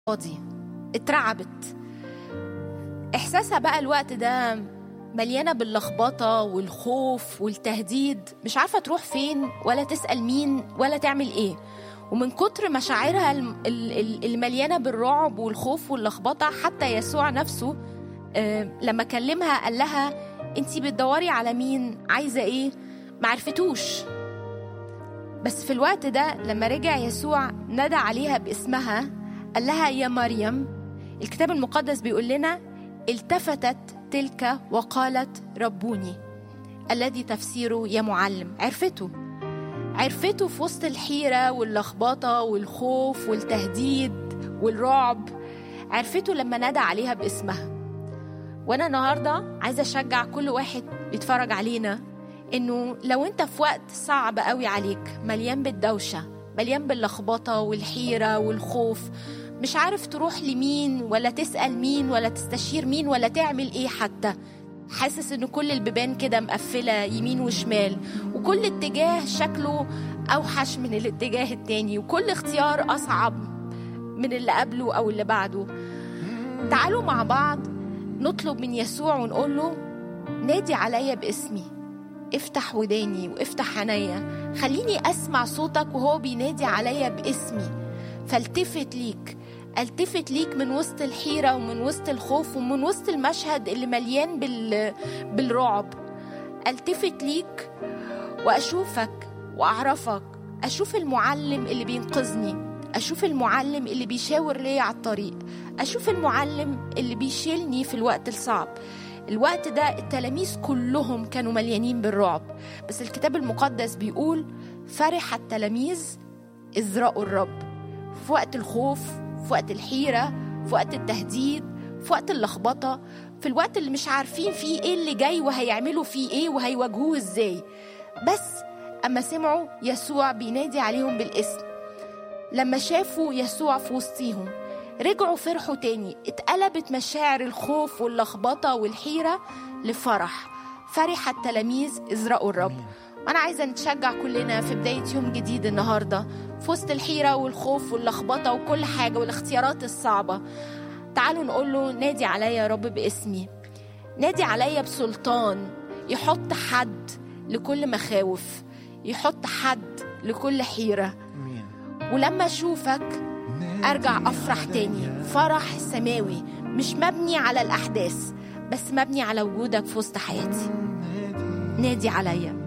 فاضي اترعبت احساسها بقى الوقت ده مليانة باللخبطة والخوف والتهديد مش عارفة تروح فين ولا تسأل مين ولا تعمل ايه ومن كتر مشاعرها الم- ال- ال- المليانة بالرعب والخوف واللخبطة حتى يسوع نفسه آه، لما كلمها قال لها انتي بتدوري على مين عايزة ايه معرفتوش بس في الوقت ده لما رجع يسوع نادى عليها باسمها قال لها يا مريم الكتاب المقدس بيقول لنا التفتت تلك وقالت ربوني الذي تفسيره يا معلم عرفته عرفته في وسط الحيرة واللخبطة والخوف والتهديد والرعب عرفته لما نادى عليها باسمها وانا النهارده عايزه اشجع كل واحد بيتفرج علينا انه لو انت في وقت صعب قوي عليك مليان بالدوشه مليان باللخبطه والحيره والخوف مش عارف تروح لمين ولا تسال مين ولا تستشير مين ولا تعمل ايه حتى حاسس ان كل البيبان كده مقفله يمين وشمال وكل اتجاه شكله اوحش من الاتجاه التاني وكل اختيار اصعب من اللي قبله او اللي بعده تعالوا مع بعض نطلب من يسوع ونقول له نادي عليا باسمي افتح وداني وافتح عينيا خليني اسمع صوتك وهو بينادي عليا باسمي فالتفت ليك التفت ليك من وسط الحيرة ومن وسط الخوف ومن وسط المشهد اللي مليان بال... بالرعب التفت ليك واشوفك واعرفك اشوف المعلم اللي بينقذني اشوف المعلم اللي بيشاور ليا على الطريق اشوف المعلم اللي بيشيلني في الوقت الصعب الوقت ده التلاميذ كلهم كانوا مليانين بالرعب بس الكتاب المقدس بيقول فرح التلاميذ إذ رأوا الرب في وقت الخوف في وقت الحيرة في وقت التهديد في وقت اللخبطة في الوقت اللي مش عارفين فيه ايه اللي جاي وهيعملوا فيه ايه وهيواجهوه ازاي بس اما سمعوا يسوع بينادي عليهم بالاسم لما شافوا يسوع في وسطيهم رجعوا فرحوا تاني اتقلبت مشاعر الخوف واللخبطة والحيرة لفرح فرح التلاميذ إذ رأوا الرب وأنا عايزة نتشجع كلنا في بداية يوم جديد النهاردة في وسط الحيرة والخوف واللخبطة وكل حاجة والاختيارات الصعبة تعالوا نقول له نادي عليا يا رب باسمي نادي عليا بسلطان يحط حد لكل مخاوف يحط حد لكل حيرة ولما أشوفك أرجع أفرح تاني فرح سماوي مش مبني على الأحداث بس مبني على وجودك في وسط حياتي نادي عليا